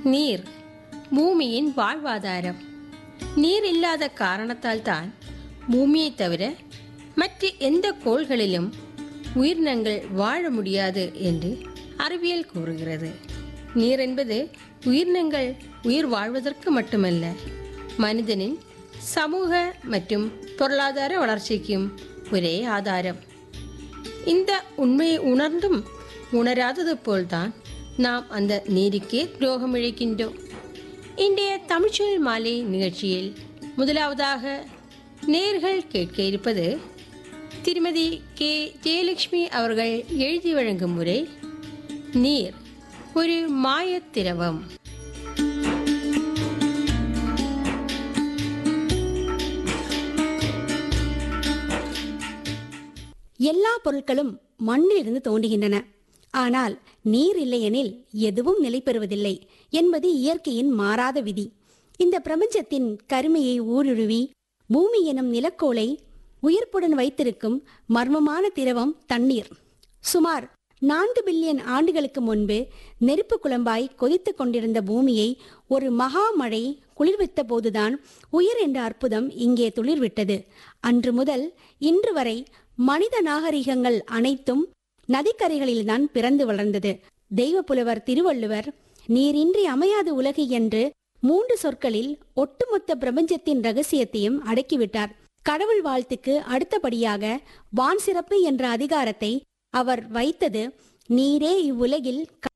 நீர் பூமியின் வாழ்வாதாரம் நீர் இல்லாத காரணத்தால் தான் பூமியை தவிர மற்ற எந்த கோள்களிலும் உயிரினங்கள் வாழ முடியாது என்று அறிவியல் கூறுகிறது நீர் என்பது உயிரினங்கள் உயிர் வாழ்வதற்கு மட்டுமல்ல மனிதனின் சமூக மற்றும் பொருளாதார வளர்ச்சிக்கும் ஒரே ஆதாரம் இந்த உண்மையை உணர்ந்தும் உணராதது போல்தான் நாம் அந்த நீருக்கே துரோகம் இழைக்கின்றோம் இன்றைய தமிழ்ச்சொல் மாலை நிகழ்ச்சியில் முதலாவதாக நேர்கள் கேட்க இருப்பது திருமதி கே ஜெயலட்சுமி அவர்கள் எழுதி வழங்கும் முறை நீர் ஒரு மாயத் திரவம் எல்லா பொருட்களும் மண்ணிலிருந்து தோன்றுகின்றன ஆனால் நீர் இல்லையெனில் எதுவும் நிலை பெறுவதில்லை என்பது இயற்கையின் மாறாத விதி இந்த பிரபஞ்சத்தின் கருமையை ஊடுருவி பூமி எனும் நிலக்கோளை உயிர்ப்புடன் வைத்திருக்கும் மர்மமான திரவம் தண்ணீர் சுமார் நான்கு பில்லியன் ஆண்டுகளுக்கு முன்பு நெருப்பு குழம்பாய் கொதித்துக் கொண்டிருந்த பூமியை ஒரு மகா மழை குளிர்வித்த போதுதான் உயிர் என்ற அற்புதம் இங்கே துளிர்விட்டது அன்று முதல் இன்று வரை மனித நாகரிகங்கள் அனைத்தும் நதிக்கரைகளில்தான் பிறந்து வளர்ந்தது தெய்வப்புலவர் திருவள்ளுவர் நீரின்றி அமையாது உலகு என்று மூன்று சொற்களில் ஒட்டுமொத்த பிரபஞ்சத்தின் ரகசியத்தையும் அடக்கிவிட்டார் கடவுள் வாழ்த்துக்கு அடுத்தபடியாக வான் சிறப்பு என்ற அதிகாரத்தை அவர் வைத்தது நீரே இவ்வுலகில்